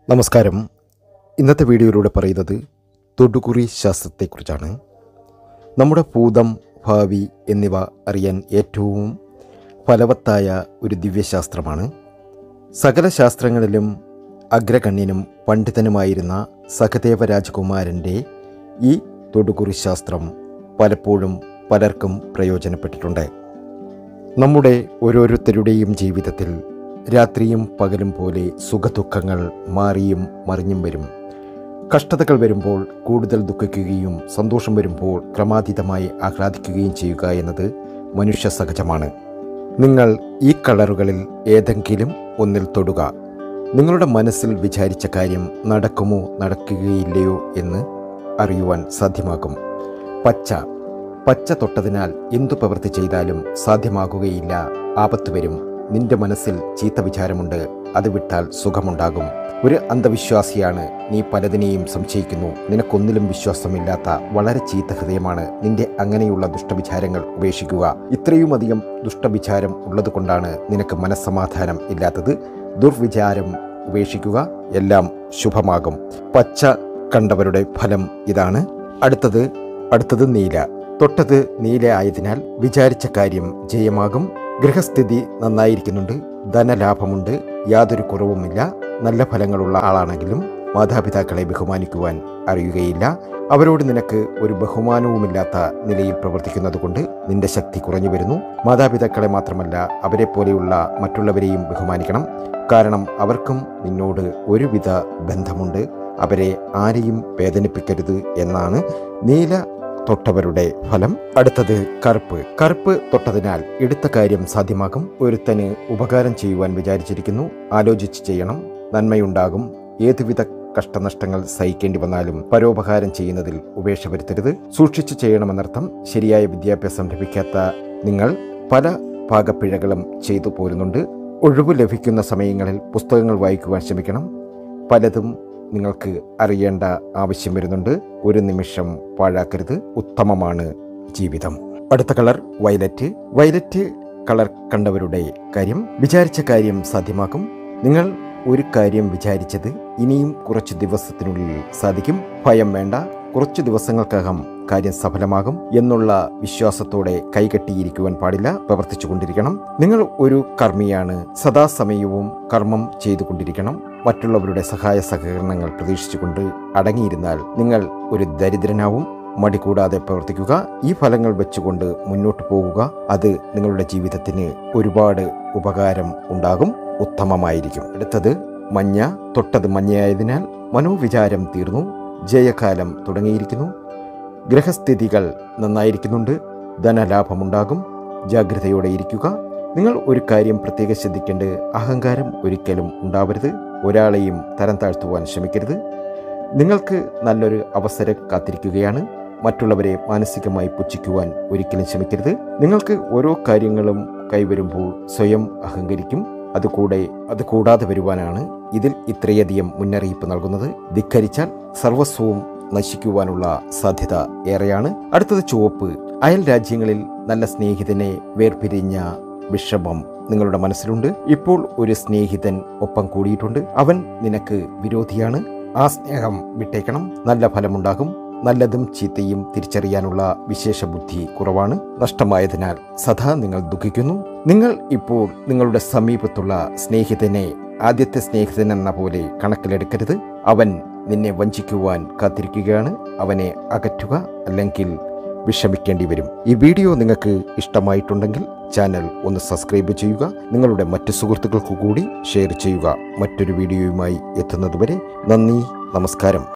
നമസ്കാരം ഇന്നത്തെ വീഡിയോയിലൂടെ പറയുന്നത് തൊടുകുറി ശാസ്ത്രത്തെക്കുറിച്ചാണ് നമ്മുടെ ഭൂതം ഭാവി എന്നിവ അറിയാൻ ഏറ്റവും ഫലവത്തായ ഒരു ദിവ്യശാസ്ത്രമാണ് സകല ശാസ്ത്രങ്ങളിലും അഗ്രഗണ്യനും പണ്ഡിതനുമായിരുന്ന സഹദേവ രാജകുമാരൻ്റെ ഈ തൊടുകുറി ശാസ്ത്രം പലപ്പോഴും പലർക്കും പ്രയോജനപ്പെട്ടിട്ടുണ്ട് നമ്മുടെ ഓരോരുത്തരുടെയും ജീവിതത്തിൽ രാത്രിയും പകലും പോലെ സുഖദുഃഖങ്ങൾ മാറിയും മറിഞ്ഞും വരും കഷ്ടതകൾ വരുമ്പോൾ കൂടുതൽ ദുഃഖിക്കുകയും സന്തോഷം വരുമ്പോൾ ക്രമാതീതമായി ആഹ്ലാദിക്കുകയും ചെയ്യുക എന്നത് മനുഷ്യ സഹജമാണ് നിങ്ങൾ ഈ കളറുകളിൽ ഏതെങ്കിലും ഒന്നിൽ തൊടുക നിങ്ങളുടെ മനസ്സിൽ വിചാരിച്ച കാര്യം നടക്കുമോ നടക്കുകയില്ലയോ എന്ന് അറിയുവാൻ സാധ്യമാകും പച്ച പച്ച തൊട്ടതിനാൽ എന്തു പ്രവൃത്തി ചെയ്താലും സാധ്യമാകുകയില്ല ആപത്ത് വരും നിന്റെ മനസ്സിൽ ചീത്ത വിചാരമുണ്ട് അത് വിട്ടാൽ സുഖമുണ്ടാകും ഒരു അന്ധവിശ്വാസിയാണ് നീ പലതിനെയും സംശയിക്കുന്നു നിനക്കൊന്നിലും വിശ്വാസമില്ലാത്ത വളരെ ചീത്ത ഹൃദയമാണ് നിന്റെ അങ്ങനെയുള്ള ദുഷ്ടവിചാരങ്ങൾ ഉപേക്ഷിക്കുക ഇത്രയുമധികം ദുഷ്ടവിചാരം ഉള്ളതുകൊണ്ടാണ് നിനക്ക് മനസ്സമാധാനം ഇല്ലാത്തത് ദുർവിചാരം ഉപേക്ഷിക്കുക എല്ലാം ശുഭമാകും പച്ച കണ്ടവരുടെ ഫലം ഇതാണ് അടുത്തത് അടുത്തത് നീല തൊട്ടത് നീല ആയതിനാൽ വിചാരിച്ച കാര്യം ജയമാകും ഗൃഹസ്ഥിതി നന്നായിരിക്കുന്നുണ്ട് ധനലാഭമുണ്ട് യാതൊരു കുറവുമില്ല നല്ല ഫലങ്ങളുള്ള ആളാണെങ്കിലും മാതാപിതാക്കളെ ബഹുമാനിക്കുവാൻ അറിയുകയില്ല അവരോട് നിനക്ക് ഒരു ബഹുമാനവുമില്ലാത്ത നിലയിൽ പ്രവർത്തിക്കുന്നത് കൊണ്ട് നിന്റെ ശക്തി കുറഞ്ഞു വരുന്നു മാതാപിതാക്കളെ മാത്രമല്ല അവരെ പോലെയുള്ള മറ്റുള്ളവരെയും ബഹുമാനിക്കണം കാരണം അവർക്കും നിന്നോട് ഒരുവിധ ബന്ധമുണ്ട് അവരെ ആരെയും വേദനിപ്പിക്കരുത് എന്നാണ് നീല തൊട്ടവരുടെ ഫലം അടുത്തത് കറുപ്പ് കറുപ്പ് തൊട്ടതിനാൽ എടുത്ത കാര്യം സാധ്യമാകും ഒരുത്തന് ഉപകാരം ചെയ്യുവാൻ വിചാരിച്ചിരിക്കുന്നു ആലോചിച്ച് ചെയ്യണം നന്മയുണ്ടാകും ഏതുവിധ കഷ്ടനഷ്ടങ്ങൾ സഹിക്കേണ്ടി വന്നാലും പരോപകാരം ചെയ്യുന്നതിൽ ഉപേക്ഷ വരുത്തരുത് സൂക്ഷിച്ചു ചെയ്യണമെന്നർത്ഥം ശരിയായ വിദ്യാഭ്യാസം ലഭിക്കാത്ത നിങ്ങൾ പല പാകപ്പിഴകളും ചെയ്തു പോരുന്നുണ്ട് ഒഴിവ് ലഭിക്കുന്ന സമയങ്ങളിൽ പുസ്തകങ്ങൾ വായിക്കുവാൻ ശ്രമിക്കണം പലതും നിങ്ങൾക്ക് അറിയേണ്ട ആവശ്യം വരുന്നുണ്ട് ഒരു നിമിഷം പാഴാക്കരുത് ഉത്തമമാണ് ജീവിതം അടുത്ത കളർ വയലറ്റ് വയലറ്റ് കളർ കണ്ടവരുടെ കാര്യം വിചാരിച്ച കാര്യം സാധ്യമാക്കും നിങ്ങൾ ഒരു കാര്യം വിചാരിച്ചത് ഇനിയും കുറച്ച് ദിവസത്തിനുള്ളിൽ സാധിക്കും ഭയം വേണ്ട കുറച്ചു ദിവസങ്ങൾക്കകം കാര്യം സഫലമാകും എന്നുള്ള വിശ്വാസത്തോടെ കൈകെട്ടിയിരിക്കുവാൻ പാടില്ല പ്രവർത്തിച്ചു കൊണ്ടിരിക്കണം നിങ്ങൾ ഒരു കർമ്മിയാണ് സദാസമയവും കർമ്മം ചെയ്തുകൊണ്ടിരിക്കണം മറ്റുള്ളവരുടെ സഹായ സഹകരണങ്ങൾ പ്രതീക്ഷിച്ചുകൊണ്ട് അടങ്ങിയിരുന്നാൽ നിങ്ങൾ ഒരു ദരിദ്രനാവും മടി കൂടാതെ പ്രവർത്തിക്കുക ഈ ഫലങ്ങൾ വെച്ചുകൊണ്ട് മുന്നോട്ട് പോകുക അത് നിങ്ങളുടെ ജീവിതത്തിന് ഒരുപാട് ഉപകാരം ഉണ്ടാകും ഉത്തമമായിരിക്കും അടുത്തത് മഞ്ഞ തൊട്ടത് മഞ്ഞയായതിനാൽ മനോവിചാരം തീർന്നു ജയകാലം തുടങ്ങിയിരിക്കുന്നു ഗ്രഹസ്ഥിതികൾ നന്നായിരിക്കുന്നുണ്ട് ധനലാഭമുണ്ടാകും ജാഗ്രതയോടെ ഇരിക്കുക നിങ്ങൾ ഒരു കാര്യം പ്രത്യേകം ശ്രദ്ധിക്കേണ്ട അഹങ്കാരം ഒരിക്കലും ഉണ്ടാവരുത് ഒരാളെയും തരം താഴ്ത്തുവാൻ ശ്രമിക്കരുത് നിങ്ങൾക്ക് നല്ലൊരു അവസരം കാത്തിരിക്കുകയാണ് മറ്റുള്ളവരെ മാനസികമായി പുച്ഛിക്കുവാൻ ഒരിക്കലും ശ്രമിക്കരുത് നിങ്ങൾക്ക് ഓരോ കാര്യങ്ങളും കൈവരുമ്പോൾ സ്വയം അഹങ്കരിക്കും അതുകൂടെ അത് കൂടാതെ വരുവാനാണ് ഇതിൽ ഇത്രയധികം മുന്നറിയിപ്പ് നൽകുന്നത് ധിക്കരിച്ചാൽ സർവസ്വവും നശിക്കുവാനുള്ള സാധ്യത ഏറെയാണ് അടുത്തത് ചുവപ്പ് അയൽ രാജ്യങ്ങളിൽ നല്ല സ്നേഹിതനെ വേർപിരിഞ്ഞ വിഷമം നിങ്ങളുടെ മനസ്സിലുണ്ട് ഇപ്പോൾ ഒരു സ്നേഹിതൻ ഒപ്പം കൂടിയിട്ടുണ്ട് അവൻ നിനക്ക് വിരോധിയാണ് ആ സ്നേഹം വിട്ടേക്കണം നല്ല ഫലമുണ്ടാകും നല്ലതും ചീത്തയും തിരിച്ചറിയാനുള്ള വിശേഷ ബുദ്ധി കുറവാണ് നഷ്ടമായതിനാൽ സദാ നിങ്ങൾ ദുഃഖിക്കുന്നു നിങ്ങൾ ഇപ്പോൾ നിങ്ങളുടെ സമീപത്തുള്ള സ്നേഹിതനെ ആദ്യത്തെ സ്നേഹിതൻ എന്ന പോലെ കണക്കിലെടുക്കരുത് അവൻ നിന്നെ വഞ്ചിക്കുവാൻ കാത്തിരിക്കുകയാണ് അവനെ അകറ്റുക അല്ലെങ്കിൽ വിഷമിക്കേണ്ടി വരും ഈ വീഡിയോ നിങ്ങൾക്ക് ഇഷ്ടമായിട്ടുണ്ടെങ്കിൽ ചാനൽ ഒന്ന് സബ്സ്ക്രൈബ് ചെയ്യുക നിങ്ങളുടെ മറ്റു സുഹൃത്തുക്കൾക്കു കൂടി ഷെയർ ചെയ്യുക മറ്റൊരു വീഡിയോയുമായി എത്തുന്നതുവരെ നന്ദി നമസ്കാരം